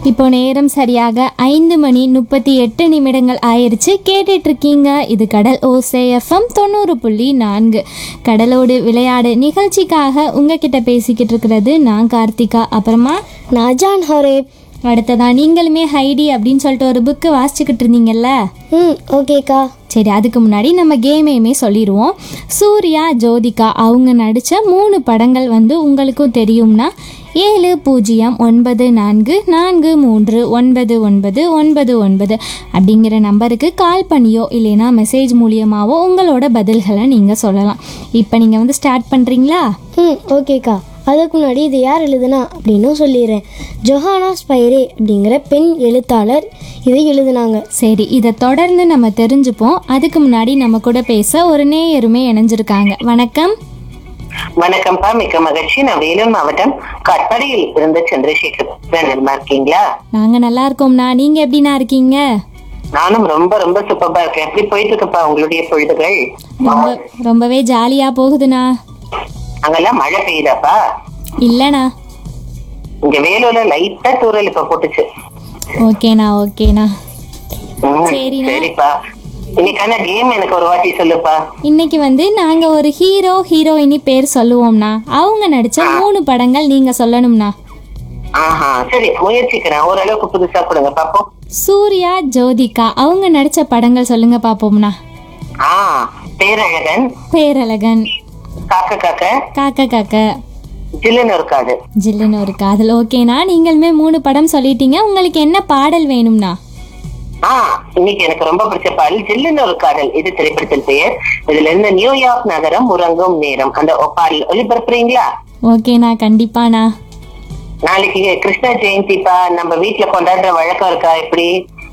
இப்போ நேரம் சரியாக ஐந்து மணி முப்பத்தி எட்டு நிமிடங்கள் ஆயிருச்சு கேட்டுட்டு இருக்கீங்க இது கடல் ஓசை எஃப்எம் தொண்ணூறு புள்ளி நான்கு கடலோடு விளையாடு நிகழ்ச்சிக்காக உங்ககிட்ட பேசிக்கிட்டு இருக்கிறது நான் கார்த்திகா அப்புறமா நாஜான் ஹரேப் அடுத்ததா நீங்களுமே ஹைடி அப்படின்னு சொல்லிட்டு ஒரு புக்கு வாசிச்சுக்கிட்டு இருந்தீங்கல்ல ம் ஓகேக்கா சரி அதுக்கு முன்னாடி நம்ம கேமையுமே சொல்லிடுவோம் சூர்யா ஜோதிகா அவங்க நடித்த மூணு படங்கள் வந்து உங்களுக்கும் தெரியும்னா ஏழு பூஜ்ஜியம் ஒன்பது நான்கு நான்கு மூன்று ஒன்பது ஒன்பது ஒன்பது ஒன்பது அப்படிங்கிற நம்பருக்கு கால் பண்ணியோ இல்லைன்னா மெசேஜ் மூலியமாவோ உங்களோட பதில்களை நீங்கள் சொல்லலாம் இப்போ நீங்கள் வந்து ஸ்டார்ட் பண்ணுறீங்களா ம் ஓகேக்கா அதுக்கு முன்னாடி இது யார் எழுதுனா அப்படின்னும் சொல்லிடுறேன் ஜொஹானா ஸ்பைரே அப்படிங்கிற பெண் எழுத்தாளர் இதை எழுதுனாங்க சரி இதை தொடர்ந்து நம்ம தெரிஞ்சுப்போம் அதுக்கு முன்னாடி நம்ம கூட பேச ஒரு நேயருமே இணைஞ்சிருக்காங்க வணக்கம் வணக்கம்ப்பா மிக்க மகிழ்ச்சி நான் வேலூர் மாவட்டம் கட்படியில் இருந்த சந்திரசேகர் நல்லா இருக்கீங்களா நாங்கள் நல்லா இருக்கோம்ண்ணா நீங்கள் எப்படிண்ணா இருக்கீங்க நானும் ரொம்ப ரொம்ப சூப்பரா இருக்கேன் எப்படி போயிட்டு இருக்குப்பா உங்களுடைய பொழுதுகள் ரொம்ப ரொம்பவே ஜாலியாக போகுதுண்ணா அங்கெல்லாம் மழை பெய்யுதாப்பா இல்லைண்ணா இங்க வேலூர்ல லைட்டா தூரல் இப்ப போட்டுச்சு ஓகேண்ணா ஓகேண்ணா ம், சரிண்ணா. சரிப்பா இன்னைக்கான கேம் எனக்கு ஒரு வாட்டி சொல்லுப்பா இன்னைக்கு வந்து நாங்கள் ஒரு ஹீரோ ஹீரோயினி பேர் சொல்லுவோம்ண்ணா அவங்க நடித்த மூணு படங்கள் நீங்கள் சொல்லணும்ண்ணா ஆஹா சரி முயற்சிக்கிறேன் ஓரளவுக்கு புதுசா கொடுங்க பாப்போம் சூர்யா ஜோதிகா அவங்க நடித்த படங்கள் சொல்லுங்க பார்ப்போம்ண்ணா ஆ பேரழகன் பேரழகன் காக்க காக்க காக்க காக்க ஜில்லுன்னு இருக்காது ஜில்லுன்னு ஒரு காதல் ஓகேண்ணா நீங்களுமே மூணு படம் சொல்லிட்டீங்க உங்களுக்கு என்ன பாடல் வேணும்ண்ணா ஆ இன்னைக்கு எனக்கு ரொம்ப பிடிச்ச பாடல் ஜில்லுன்னு ஒரு காதல் இது திரைப்படத்தின் பெயர் இதுல இருந்து நியூயார்க் நகரம் உறங்கும் நேரம் அந்த பாடல் ஒளிபரப்புறீங்களா ஓகேண்ணா கண்டிப்பாண்ணா நாளைக்கு கிருஷ்ண ஜெயந்திப்பா நம்ம வீட்ல கொண்டாடுற வழக்கம் இருக்கா எப்படி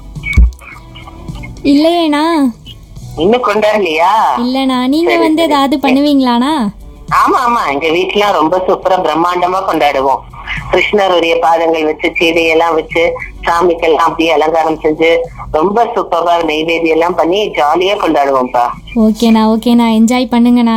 இல்லையேண்ணா இன்னும் கொண்டாடலையா இல்லைண்ணா நீங்கள் வந்து ஏதாவது பண்ணுவீங்களாண்ணா ஆமா ஆமா எங்க வீட்டுல ரொம்ப சூப்பரா பிரம்மாண்டமா கொண்டாடுவோம் கிருஷ்ணருடைய பாதங்கள் வச்சு சீதையெல்லாம் வச்சு சாமிக்கெல்லாம் அப்படியே அலங்காரம் செஞ்சு ரொம்ப சூப்பரா நெய்வேதியம் எல்லாம் பண்ணி ஜாலியா கொண்டாடுவோம்ப்பா ஓகேண்ணா ஓகேண்ணா என்ஜாய் பண்ணுங்கண்ணா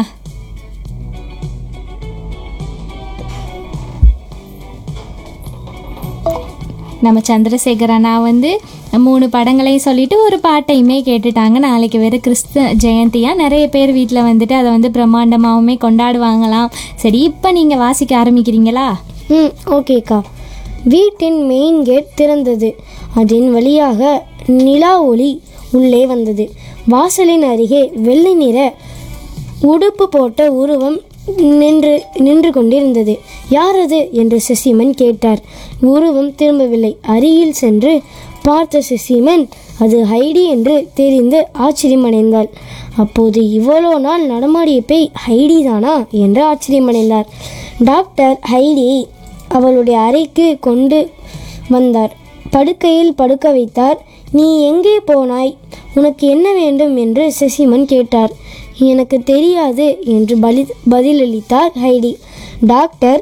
நம்ம சந்திரசேகர் அண்ணா வந்து மூணு படங்களையும் சொல்லிட்டு ஒரு பாட்டையுமே கேட்டுட்டாங்க நாளைக்கு வேறு கிறிஸ்து ஜெயந்தியா நிறைய பேர் வீட்டில் வந்துட்டு அதை வந்து பிரம்மாண்டமாகவுமே கொண்டாடுவாங்களாம் சரி இப்போ நீங்கள் வாசிக்க ஆரம்பிக்கிறீங்களா ம் ஓகேக்கா வீட்டின் மெயின் கேட் திறந்தது அதன் வழியாக நிலா ஒளி உள்ளே வந்தது வாசலின் அருகே வெள்ளை நிற உடுப்பு போட்ட உருவம் நின்று நின்று கொண்டிருந்தது யார் அது என்று சசிமன் கேட்டார் உருவம் திரும்பவில்லை அருகில் சென்று பார்த்த சசிமன் அது ஹைடி என்று தெரிந்து ஆச்சரியமடைந்தாள் அப்போது இவ்வளோ நாள் நடமாடிய பேய் ஹைடி தானா என்று ஆச்சரியமடைந்தார் டாக்டர் ஹைடியை அவளுடைய அறைக்கு கொண்டு வந்தார் படுக்கையில் படுக்க வைத்தார் நீ எங்கே போனாய் உனக்கு என்ன வேண்டும் என்று சசிமன் கேட்டார் எனக்கு தெரியாது என்று பலி பதிலளித்தார் ஹைடி டாக்டர்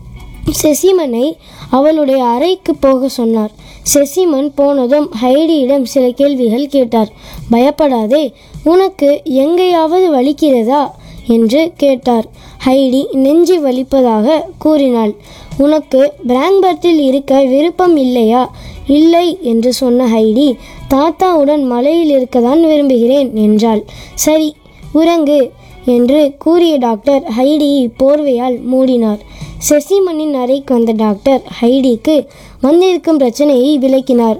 செசிமனை அவளுடைய அறைக்கு போக சொன்னார் செசிமன் போனதும் ஹைடியிடம் சில கேள்விகள் கேட்டார் பயப்படாதே உனக்கு எங்கேயாவது வலிக்கிறதா என்று கேட்டார் ஹைடி நெஞ்சு வலிப்பதாக கூறினாள் உனக்கு பிராங்பர்த்தில் இருக்க விருப்பம் இல்லையா இல்லை என்று சொன்ன ஹைடி தாத்தாவுடன் மலையில் இருக்கத்தான் விரும்புகிறேன் என்றாள் சரி உறங்கு என்று கூறிய டாக்டர் ஹைடியை போர்வையால் மூடினார் செசிமனின் அறைக்கு வந்த டாக்டர் ஹைடிக்கு வந்திருக்கும் பிரச்சனையை விளக்கினார்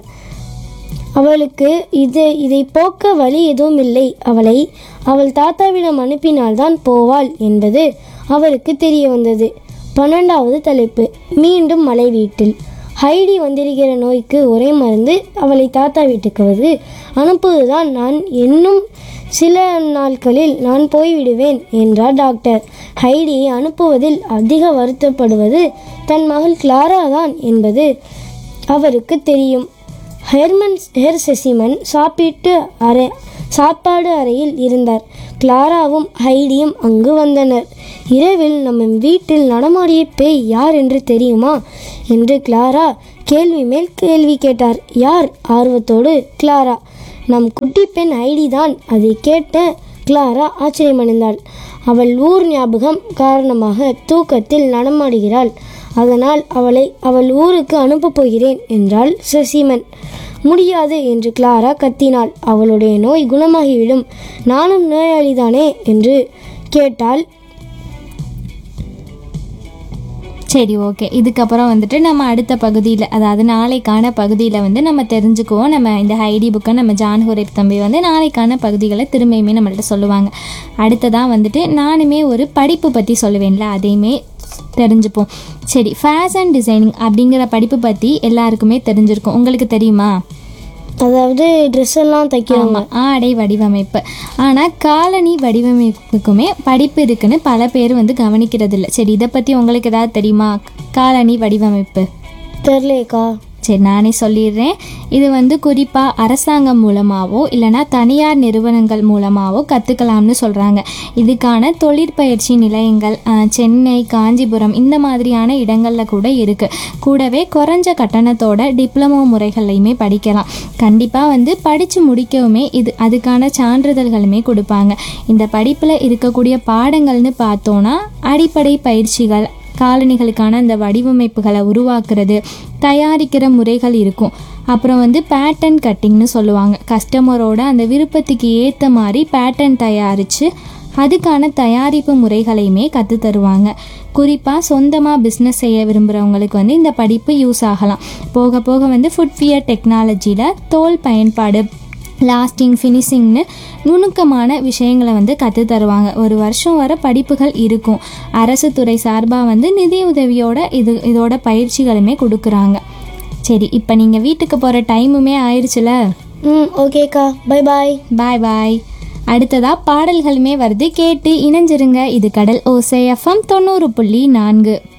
அவளுக்கு இது இதை போக்க வழி எதுவும் இல்லை அவளை அவள் தாத்தாவிடம் அனுப்பினால்தான் போவாள் என்பது அவருக்கு தெரிய வந்தது பன்னெண்டாவது தலைப்பு மீண்டும் மலை வீட்டில் ஹைடி வந்திருக்கிற நோய்க்கு ஒரே மருந்து அவளை தாத்தா வீட்டுக்கு வந்து அனுப்புவதுதான் நான் இன்னும் சில நாட்களில் நான் போய்விடுவேன் என்றார் டாக்டர் ஹைடியை அனுப்புவதில் அதிக வருத்தப்படுவது தன் மகள் கிளாரா தான் என்பது அவருக்கு தெரியும் ஹெர்மன் ஹெர் செசிமன் சாப்பிட்டு அறை சாப்பாடு அறையில் இருந்தார் கிளாராவும் ஹைடியும் அங்கு வந்தனர் இரவில் நம்ம வீட்டில் நடமாடிய பேய் யார் என்று தெரியுமா என்று கிளாரா கேள்வி மேல் கேள்வி கேட்டார் யார் ஆர்வத்தோடு கிளாரா நம் குட்டி பெண் ஐடி தான் அதை கேட்ட கிளாரா ஆச்சரியமடைந்தாள் அவள் ஊர் ஞாபகம் காரணமாக தூக்கத்தில் நடமாடுகிறாள் அதனால் அவளை அவள் ஊருக்கு அனுப்பப் போகிறேன் என்றாள் சசிமன் முடியாது என்று கிளாரா கத்தினாள் அவளுடைய நோய் குணமாகிவிடும் நானும் நோயாளிதானே என்று கேட்டாள் சரி ஓகே இதுக்கப்புறம் வந்துட்டு நம்ம அடுத்த பகுதியில் அதாவது நாளைக்கான பகுதியில் வந்து நம்ம தெரிஞ்சுக்குவோம் நம்ம இந்த ஹைடி புக்கை நம்ம ஜான் ஹுரேப் தம்பி வந்து நாளைக்கான பகுதிகளை திரும்பியுமே நம்மள்ட்ட சொல்லுவாங்க அடுத்ததாக வந்துட்டு நானுமே ஒரு படிப்பு பற்றி சொல்லுவேன்ல அதையுமே தெரிஞ்சுப்போம் சரி ஃபேஷன் டிசைனிங் அப்படிங்கிற படிப்பு பற்றி எல்லாருக்குமே தெரிஞ்சிருக்கும் உங்களுக்கு தெரியுமா அதாவது ட்ரெஸ் எல்லாம் தைக்கிறவங்க ஆமாம் ஆடை வடிவமைப்பு ஆனால் காலனி வடிவமைப்புக்குமே படிப்பு இருக்குன்னு பல பேர் வந்து கவனிக்கிறது இல்லை சரி இதை பற்றி உங்களுக்கு ஏதாவது தெரியுமா காலனி வடிவமைப்பு தெரிலேக்கா சரி நானே சொல்லிடுறேன் இது வந்து குறிப்பாக அரசாங்கம் மூலமாகவோ இல்லைனா தனியார் நிறுவனங்கள் மூலமாகவோ கற்றுக்கலாம்னு சொல்கிறாங்க இதுக்கான தொழிற்பயிற்சி நிலையங்கள் அஹ், சென்னை காஞ்சிபுரம் இந்த மாதிரியான இடங்களில் கூட இருக்குது கூடவே குறைஞ்ச கட்டணத்தோட டிப்ளமோ முறைகள்லையுமே படிக்கலாம் கண்டிப்பாக வந்து படித்து முடிக்கவுமே இது அதுக்கான சான்றிதழ்களுமே கொடுப்பாங்க இந்த படிப்பில் இருக்கக்கூடிய பாடங்கள்னு பார்த்தோன்னா அடிப்படை பயிற்சிகள் காலணிகளுக்கான அந்த வடிவமைப்புகளை உருவாக்குறது தயாரிக்கிற முறைகள் இருக்கும் அப்புறம் வந்து பேட்டர்ன் கட்டிங்னு சொல்லுவாங்க கஸ்டமரோட அந்த விருப்பத்துக்கு ஏற்ற மாதிரி பேட்டர்ன் தயாரித்து அதுக்கான தயாரிப்பு முறைகளையுமே கற்றுத் தருவாங்க குறிப்பாக சொந்தமாக பிஸ்னஸ் செய்ய விரும்புகிறவங்களுக்கு வந்து இந்த படிப்பு யூஸ் ஆகலாம் போக போக வந்து ஃபுட்வியர் டெக்னாலஜியில் தோல் பயன்பாடு லாஸ்டிங் ஃபினிஷிங்னு நுணுக்கமான விஷயங்களை வந்து கற்றுத் தருவாங்க ஒரு வருஷம் வர படிப்புகள் இருக்கும் அரசு துறை சார்பாக வந்து நிதி உதவியோட இது இதோட பயிற்சிகளுமே கொடுக்குறாங்க சரி இப்போ நீங்கள் வீட்டுக்கு போகிற டைமுமே ஆயிடுச்சுல ம் ஓகேக்கா பை பாய் பாய் பாய் அடுத்ததாக பாடல்களுமே வருது கேட்டு இணைஞ்சிருங்க இது கடல் ஓசை எஃப்எம் தொண்ணூறு புள்ளி நான்கு